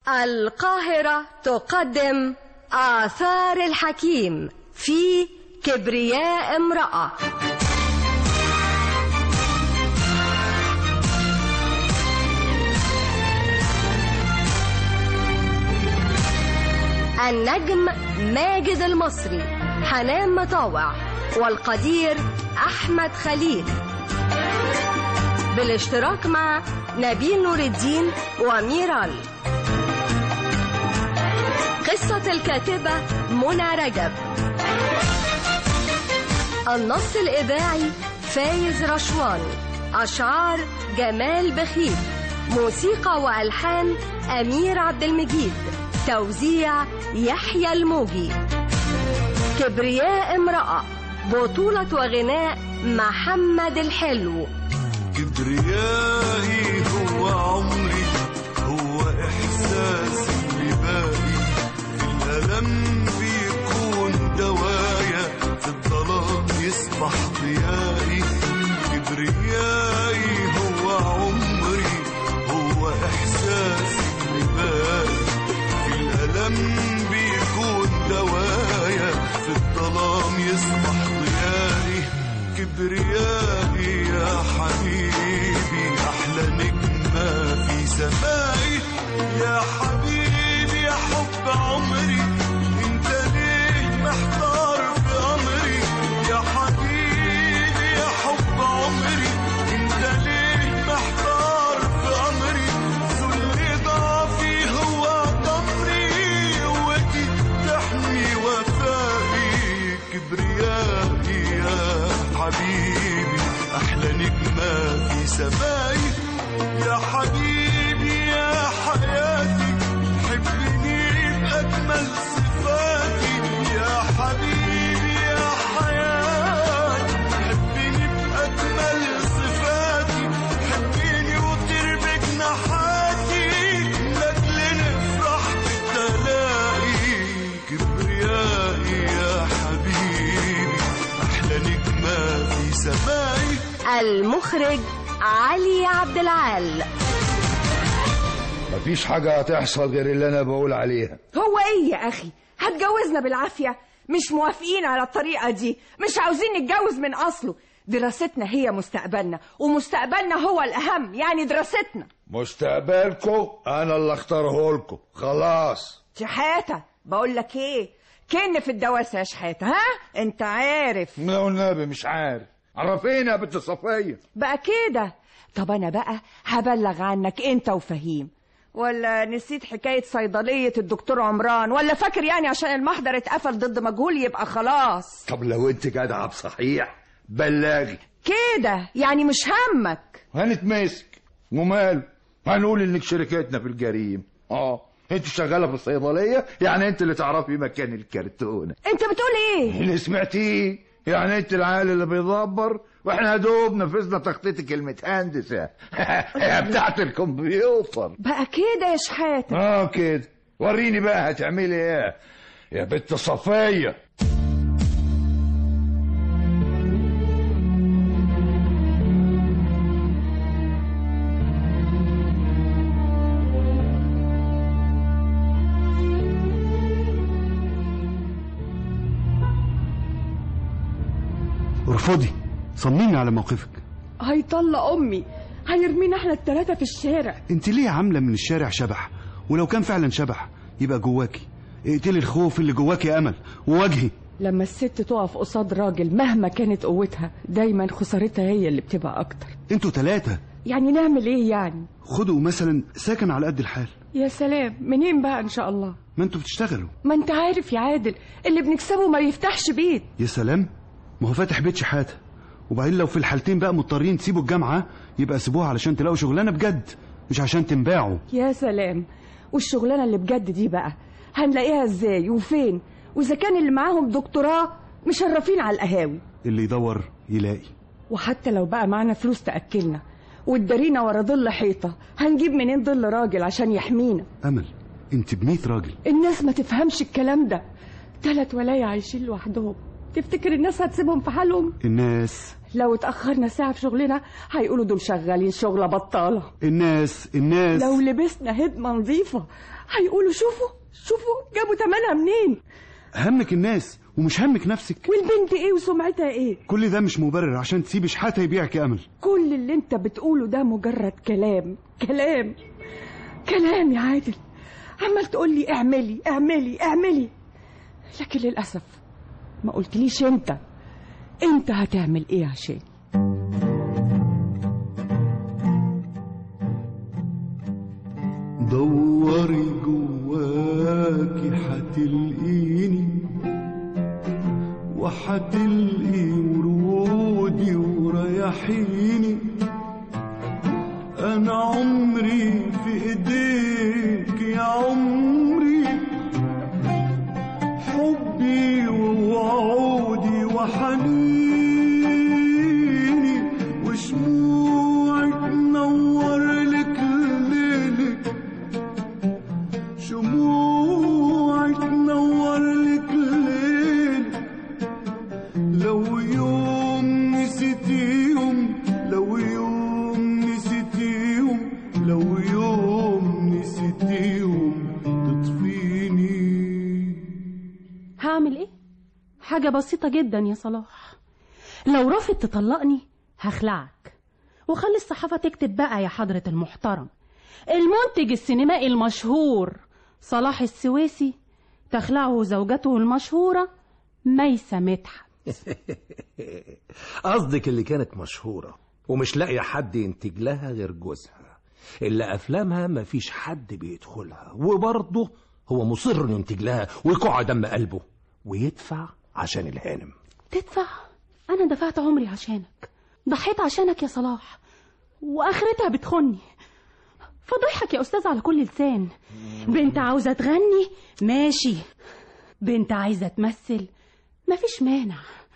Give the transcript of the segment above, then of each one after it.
القاهرة تقدم آثار الحكيم في كبرياء امرأة النجم ماجد المصري حنان مطاوع والقدير أحمد خليل بالاشتراك مع نبيل نور الدين وميرال قصة الكاتبة منى رجب النص الإذاعي فايز رشوان أشعار جمال بخيت موسيقى وألحان أمير عبد المجيد توزيع يحيى الموجي كبرياء امرأة بطولة وغناء محمد الحلو كبريائي هو عمري هو إحساسي اللي باقي في الألم بيكون دوايا في الظلام يصبح ضيائي كبريائي هو عمري هو إحساسي اللي باقي في الألم بيكون دوايا في الظلام يصبح ضيائي كبريائي يا حبيبي أحلى نجمة في سمائي يا حبيبي يا حب عمري انت ليه محتار في أمري يا حبيبي يا حب عمري انت ليه محتار في أمري ذل ضعفي هو ضمري قوتي تحمي وفائي كبريائي يا حبيبي أحلى نجمة في سمائي يا حبيبي يا حياتي حبني بأجمل صفاتي يا حبيبي يا حياتي حبني بأجمل صفاتي حبني وطير بجناحاتي لأجل نفرح بالتلاقي كبريائي يا حبيبي أحلى نجمة في سمائي المخرج علي عبد العال مفيش حاجة هتحصل غير اللي أنا بقول عليها هو ايه يا اخي هتجوزنا بالعافيه مش موافقين على الطريقه دي مش عاوزين نتجوز من اصله دراستنا هي مستقبلنا ومستقبلنا هو الاهم يعني دراستنا مستقبلكم أنا اللي اختاره لكم خلاص شحاته بقول لك ايه كن في الدواسه يا شحاته ها انت عارف لا والنبي مش عارف عرفينا يا بنت صفية بقى كده طب انا بقى هبلغ عنك انت وفهيم ولا نسيت حكاية صيدلية الدكتور عمران ولا فاكر يعني عشان المحضر اتقفل ضد مجهول يبقى خلاص طب لو أنت جدعة بصحيح بلغي كده يعني مش همك هنتمسك وماله هنقول إنك شركتنا في الجريم اه انت شغالة في الصيدلية يعني انت اللي تعرفي مكان الكرتونة انت بتقول ايه اللي سمعتيه يعني انت العيال اللي بيدبر واحنا دوب نفذنا تخطيط المتهندسة بتاعت الكمبيوتر بقى كده يا شحاتة اه كده وريني بقى هتعملي ايه يا بنت صفية ارفضي صممي على موقفك هيطلق امي هيرمينا احنا التلاتة في الشارع انت ليه عامله من الشارع شبح ولو كان فعلا شبح يبقى جواكي اقتلي الخوف اللي جواكي يا امل وواجهي لما الست تقف قصاد راجل مهما كانت قوتها دايما خسارتها هي اللي بتبقى اكتر انتوا ثلاثة يعني نعمل ايه يعني خدوا مثلا ساكن على قد الحال يا سلام منين بقى ان شاء الله ما انتوا بتشتغلوا ما انت عارف يا عادل اللي بنكسبه ما يفتحش بيت يا سلام ما هو فاتح بيت شحاته وبعدين لو في الحالتين بقى مضطرين تسيبوا الجامعه يبقى سيبوها علشان تلاقوا شغلانه بجد مش عشان تنباعوا يا سلام والشغلانه اللي بجد دي بقى هنلاقيها ازاي وفين واذا كان اللي معاهم دكتوراه مشرفين على القهاوي اللي يدور يلاقي وحتى لو بقى معانا فلوس تاكلنا وتدارينا ورا ظل حيطه هنجيب منين ظل راجل عشان يحمينا امل انت بميت راجل الناس ما تفهمش الكلام ده تلات ولاية عايشين لوحدهم تفتكر الناس هتسيبهم في حالهم الناس لو اتأخرنا ساعة في شغلنا هيقولوا دول شغالين شغلة بطالة الناس الناس لو لبسنا هدمة نظيفة هيقولوا شوفوا شوفوا جابوا تمنها منين همك الناس ومش همك نفسك والبنت ايه وسمعتها ايه كل ده مش مبرر عشان تسيبي شحاته يبيعك يا امل كل اللي انت بتقوله ده مجرد كلام كلام كلام يا عادل عمال تقول لي اعملي اعملي اعملي لكن للاسف ما قلتليش انت انت هتعمل ايه عشان دوري جواكي هتلقيني وهتلقي ورودي ورياحيني انا عمري في ايديك يا عمري حبي ووعودي وحنيني وشموعي تنور لك ليلك شموعي تنور لك ليلك لو يوم نسيتيهم لو يوم نسيتيهم لو يوم نسيتيهم تطفيني هعمل ايه حاجة بسيطة جدا يا صلاح لو رافض تطلقني هخلعك وخلي الصحافة تكتب بقى يا حضرة المحترم المنتج السينمائي المشهور صلاح السويسي تخلعه زوجته المشهورة ميسة مدحت قصدك اللي كانت مشهورة ومش لاقية حد ينتج لها غير جوزها اللي أفلامها مفيش حد بيدخلها وبرضه هو مصر إنه ينتج لها ويقع دم قلبه ويدفع عشان الهانم تدفع أنا دفعت عمري عشانك ضحيت عشانك يا صلاح وآخرتها بتخني فضيحك يا أستاذ على كل لسان بنت عاوزة تغني ماشي بنت عايزة تمثل مفيش مانع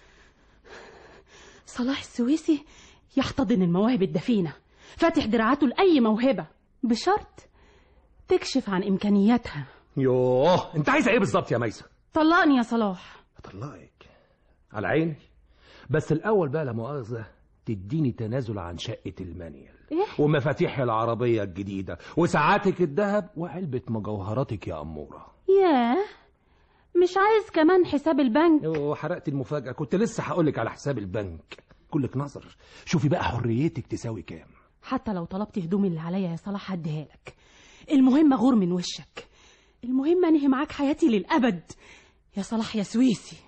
صلاح السويسي يحتضن المواهب الدفينة فاتح دراعاته لأي موهبة بشرط تكشف عن إمكانياتها يوه انت عايزة ايه بالظبط يا ميسة طلقني يا صلاح اطلقك على عيني بس الأول بقى لا مؤاخذة تديني تنازل عن شقة المانيال إيه؟ ومفاتيح العربية الجديدة وساعاتك الذهب وعلبة مجوهراتك يا أمورة ياه مش عايز كمان حساب البنك وحرقت المفاجأة كنت لسه هقولك على حساب البنك كلك نظر شوفي بقى حريتك تساوي كام حتى لو طلبت هدومي اللي عليا يا صلاح هديها لك المهم غور من وشك المهم انهي معاك حياتي للابد يا صلاح يا سويسي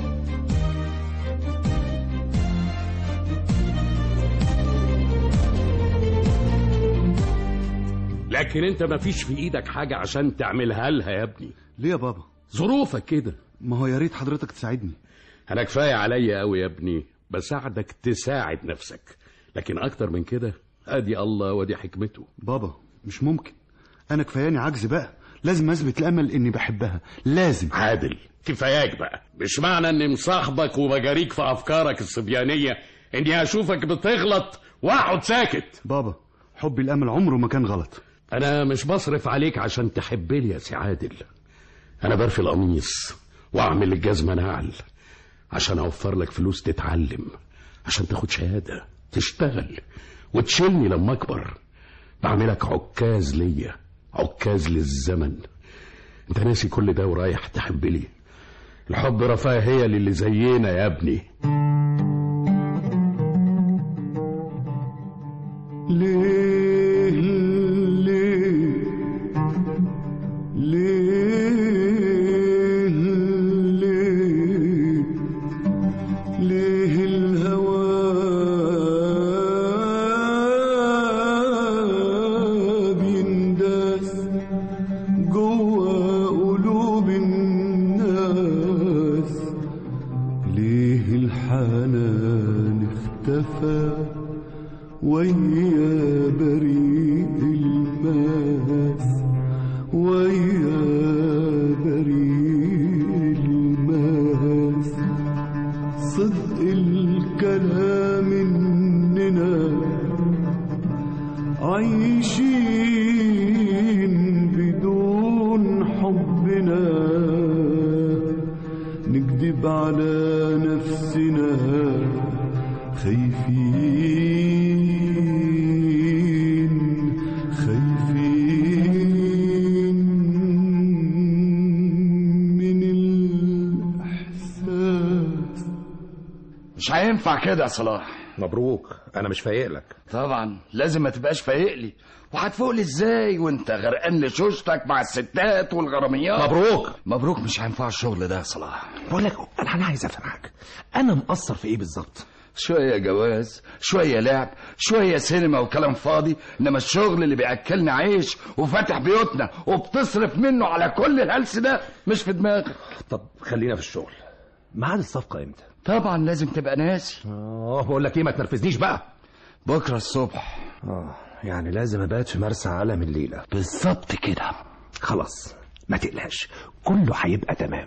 لكن انت مفيش في ايدك حاجة عشان تعملها لها يا ابني ليه يا بابا ظروفك كده ما هو يا ريت حضرتك تساعدني انا كفاية عليا قوي يا ابني بساعدك تساعد نفسك لكن اكتر من كده ادي الله ودي حكمته بابا مش ممكن انا كفاياني عجز بقى لازم اثبت لامل اني بحبها لازم عادل كفاياك بقى مش معنى اني مصاحبك وبجاريك في افكارك الصبيانية اني اشوفك بتغلط واقعد ساكت بابا حبي الامل عمره ما كان غلط انا مش بصرف عليك عشان تحبني يا سي عادل انا برفي القميص واعمل الجزمة نعل عشان اوفر لك فلوس تتعلم عشان تاخد شهادة تشتغل وتشيلني لما اكبر بعملك عكاز ليا عكاز للزمن انت ناسي كل ده ورايح تحب لي الحب رفاهية للي زينا يا ابني ليه ليه ليه ليه ليه الهوى بينداس جوا قلوب الناس ليه الحنان اختفى ويا بريء الماس ويا بريء الماس صدق الكلام اننا عايشين بدون حبنا نكذب على نفسنا خايفين خايفين مش هينفع كده يا صلاح مبروك انا مش فايق لك طبعا لازم ما تبقاش فايق لي وهتفوق لي ازاي وانت غرقان لشوشتك مع الستات والغراميات مبروك مبروك مش هينفع الشغل ده يا صلاح بقول لك انا أنا عايز افهمك انا مقصر في ايه بالظبط شوية جواز شوية لعب شوية سينما وكلام فاضي إنما الشغل اللي بيأكلنا عيش وفاتح بيوتنا وبتصرف منه على كل الهلس ده مش في دماغك طب خلينا في الشغل ميعاد الصفقه امتى طبعا لازم تبقى ناسي اه بقول لك ايه ما تنرفزنيش بقى بكرة الصبح اه يعني لازم ابات في مرسى علم الليله بالظبط كده خلاص ما تقلقش كله هيبقى تمام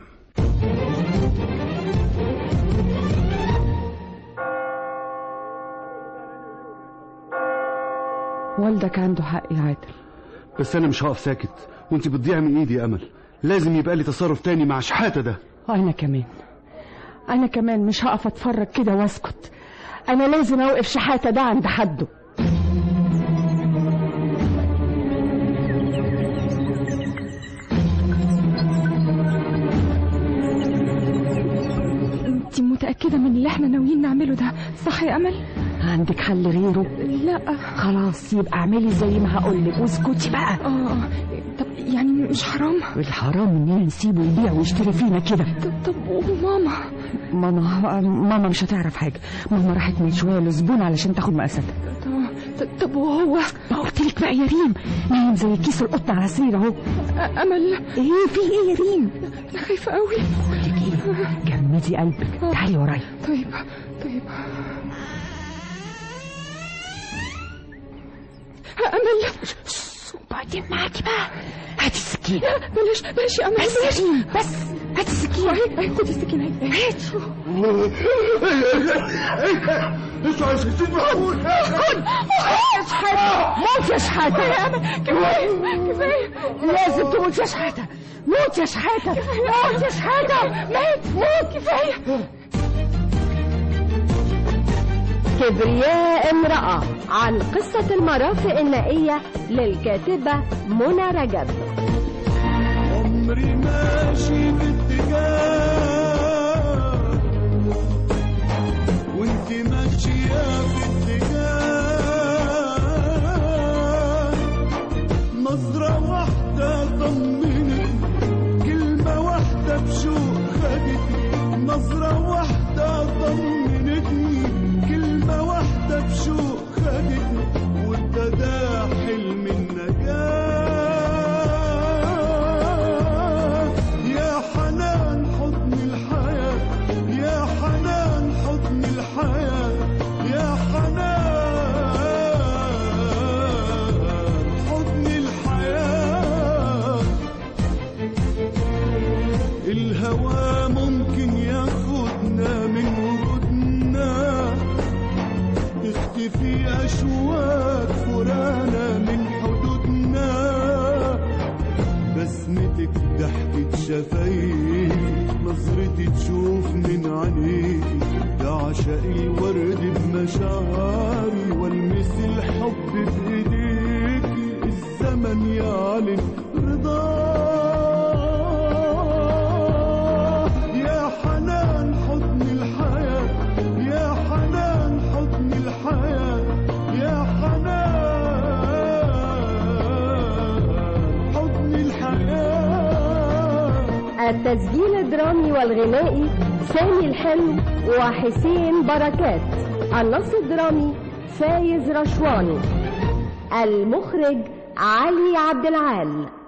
والدك عنده حق يا عادل بس انا مش هقف ساكت وانت بتضيع من ايدي يا امل لازم يبقى لي تصرف تاني مع شحاته ده وانا كمان انا كمان مش هقف اتفرج كده واسكت انا لازم اوقف شحاته ده عند حده انت متأكدة من اللي احنا ناويين نعمله ده صح يا أمل؟ عندك حل غيره لا خلاص يبقى اعملي زي ما هقولك واسكتي بقى اه طب يعني مش حرام الحرام اننا نسيبه يبيع ويشتري فينا كده طب, طب وماما ماما ماما مش هتعرف حاجه ماما راحت من شويه لزبون علشان تاخد مقاساتها طب, طب, طب وهو ما قلت لك بقى يا ريم نايم زي كيس القطن على سرير اهو أ- أمل ايه في ايه يا ريم أنا خايفة قوي بقول لك ايه جمدي قلبك تعالي ورايا طيب طيب أمل وبعدين معاكي بقى هاتي السكينه بلاش بلاش يا أمل بس بلاش يا ريم بس هاتي السكينه اهي اهي خدي السكينة اهي هاتي انتوا عايزين تموت يا شحاته موت يا شحاته يا كفاية كفاية لازم تموت يا شحاته موت يا شحاته موت يا شحاته مات موت كفاية كبرياء امرأة عن قصة المرافق النائية للكاتبة منى رجب عمري ماشي باتجاه وانت ماشية باتجاه نظرة واحدة طمنتني كلمة واحدة بشوق خدتني نظرة واحدة طمنتني كلمة واحدة بشوق خدتني وابتدى حلم النجاة يا حنان حضن الحياة يا حنان حضن الحياة يا حنان حضن الحياة الهوى ممكن ياخدنا من وجودنا تختفي أشواك فرانا من حدودنا بسمتك ضحكة شفايفي نظرتي تشوف من عينيكي بعشق الورد بمشاعري والمس الحب بايديكي الزمن يعلن رضاه يا حنان حضن الحياة يا حنان حضن الحياة يا حنان حضن الحياة التسجيل الدرامي والغنائي سامي الحلو وحسين بركات النص الدرامي فايز رشواني المخرج علي عبد العال